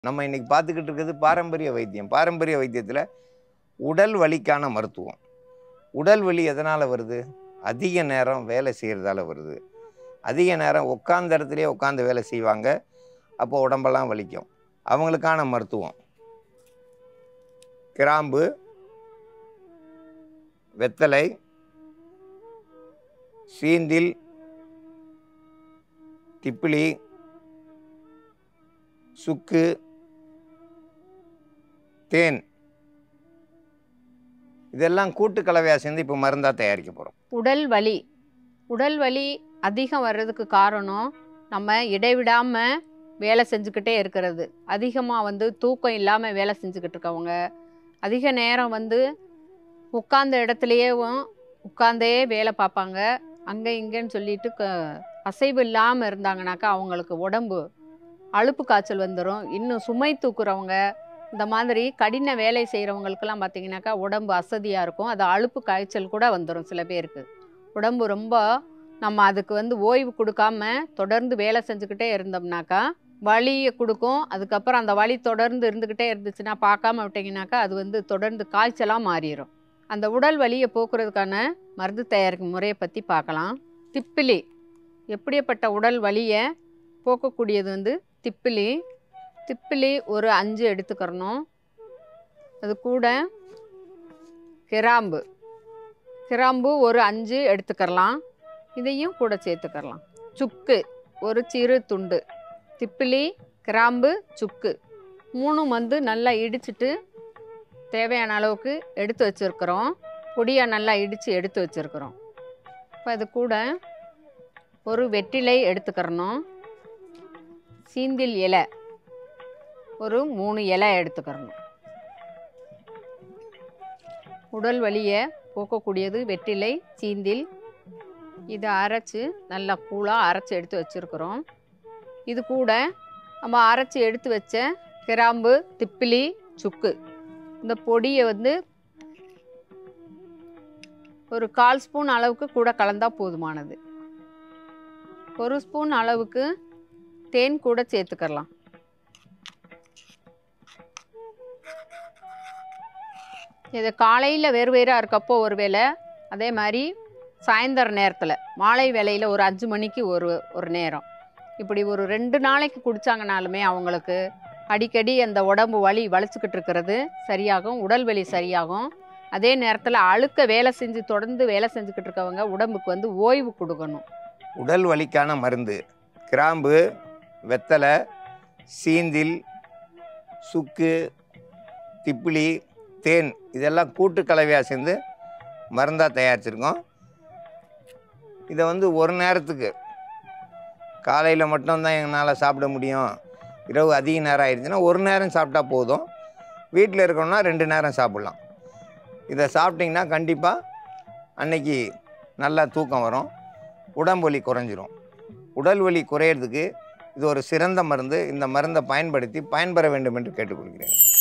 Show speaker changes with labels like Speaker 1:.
Speaker 1: நம்ம இன்னைக்கு பார்த்துக்கிட்டு இருக்கிறது பாரம்பரிய வைத்தியம் பாரம்பரிய வைத்தியத்தில் உடல் வலிக்கான மருத்துவம் உடல் வலி எதனால் வருது அதிக நேரம் வேலை செய்கிறதால வருது அதிக நேரம் உட்காந்த இடத்துலையே உட்காந்து வேலை செய்வாங்க அப்போ உடம்பெல்லாம் வலிக்கும் அவங்களுக்கான மருத்துவம் கிராம்பு வெத்தலை சீந்தில் திப்பிலி சுக்கு தேன் இதெல்லாம் கூட்டு கலவையாக சேர்ந்து இப்போ மருந்தாக தயாரிக்க போகிறோம்
Speaker 2: உடல் வலி உடல் வலி அதிகம் வர்றதுக்கு காரணம் நம்ம இடைவிடாமல் வேலை செஞ்சுக்கிட்டே இருக்கிறது அதிகமாக வந்து தூக்கம் இல்லாமல் வேலை செஞ்சுக்கிட்டு இருக்கவங்க அதிக நேரம் வந்து உட்கார்ந்த இடத்துலையேவும் உட்காந்தே வேலை பார்ப்பாங்க அங்கே இங்கேன்னு சொல்லிட்டு க அசைவு இல்லாமல் இருந்தாங்கனாக்கா அவங்களுக்கு உடம்பு அலுப்பு காய்ச்சல் வந்துடும் இன்னும் சுமை தூக்குறவங்க இந்த மாதிரி கடின வேலை செய்கிறவங்களுக்கெல்லாம் பார்த்தீங்கன்னாக்கா உடம்பு அசதியாக இருக்கும் அது அலுப்பு காய்ச்சல் கூட வந்துடும் சில பேருக்கு உடம்பு ரொம்ப நம்ம அதுக்கு வந்து ஓய்வு கொடுக்காம தொடர்ந்து வேலை செஞ்சுக்கிட்டே இருந்தோம்னாக்கா வலியை கொடுக்கும் அதுக்கப்புறம் அந்த வலி தொடர்ந்து இருந்துக்கிட்டே இருந்துச்சுன்னா பார்க்காம விட்டிங்கனாக்கா அது வந்து தொடர்ந்து காய்ச்சலாக மாறிடும் அந்த உடல் வலியை போக்குறதுக்கான மருந்து தயாரிக்கும் முறையை பற்றி பார்க்கலாம் திப்பிலி எப்படிப்பட்ட உடல் வலியை போக்கக்கூடியது வந்து திப்பிலி திப்பிலி ஒரு அஞ்சு எடுத்துக்கிறணும் அது கூட கிராம்பு கிராம்பு ஒரு அஞ்சு எடுத்துக்கிறலாம் இதையும் கூட சேர்த்துக்கிறலாம் சுக்கு ஒரு சிறு துண்டு திப்பிலி கிராம்பு சுக்கு மூணும் வந்து நல்லா இடிச்சிட்டு தேவையான அளவுக்கு எடுத்து வச்சுருக்குறோம் பொடியாக நல்லா இடித்து எடுத்து வச்சுருக்குறோம் இப்போ அது கூட ஒரு வெற்றிலை எடுத்துக்கிறணும் சீந்தில் இலை ஒரு மூணு இலை எடுத்துக்கிறணும் உடல் வலியை போக்கக்கூடியது வெற்றிலை சீந்தில் இதை அரைச்சி நல்லா கூழாக அரைச்சி எடுத்து வச்சுருக்குறோம் இது கூட நம்ம அரைச்சி எடுத்து வச்ச கிராம்பு திப்பிலி சுக்கு இந்த பொடியை வந்து ஒரு கால் ஸ்பூன் அளவுக்கு கூட கலந்தால் போதுமானது ஒரு ஸ்பூன் அளவுக்கு தேன் கூட சேர்த்துக்கலாம் இது காலையில் வேறு வேறாக இருக்கப்போ ஒரு வேளை அதே மாதிரி சாயந்தர நேரத்தில் மாலை வேளையில் ஒரு அஞ்சு மணிக்கு ஒரு ஒரு நேரம் இப்படி ஒரு ரெண்டு நாளைக்கு குடித்தாங்கனாலுமே அவங்களுக்கு அடிக்கடி அந்த உடம்பு வலி வலிச்சுக்கிட்டு இருக்கிறது சரியாகும் உடல் வலி சரியாகும் அதே நேரத்தில் அழுக்க வேலை செஞ்சு தொடர்ந்து வேலை செஞ்சுக்கிட்டு இருக்கவங்க உடம்புக்கு வந்து ஓய்வு கொடுக்கணும்
Speaker 1: உடல் வலிக்கான மருந்து கிராம்பு வெத்தலை சீந்தில் சுக்கு திப்பிலி தேன் இதெல்லாம் கூட்டு கலவையாக சேர்ந்து மருந்தாக தயாரிச்சிருக்கோம் இதை வந்து ஒரு நேரத்துக்கு காலையில் மட்டும்தான் எங்களால் சாப்பிட முடியும் இரவு அதிக நேரம் ஆயிடுச்சுன்னா ஒரு நேரம் சாப்பிட்டா போதும் வீட்டில் இருக்கணும்னா ரெண்டு நேரம் சாப்பிட்லாம் இதை சாப்பிட்டிங்கன்னா கண்டிப்பாக அன்னைக்கு நல்லா தூக்கம் வரும் உடம்பு வலி குறைஞ்சிரும் உடல் வலி குறையிறதுக்கு இது ஒரு சிறந்த மருந்து இந்த மருந்தை பயன்படுத்தி பயன்பெற வேண்டும் என்று கேட்டுக்கொள்கிறேன்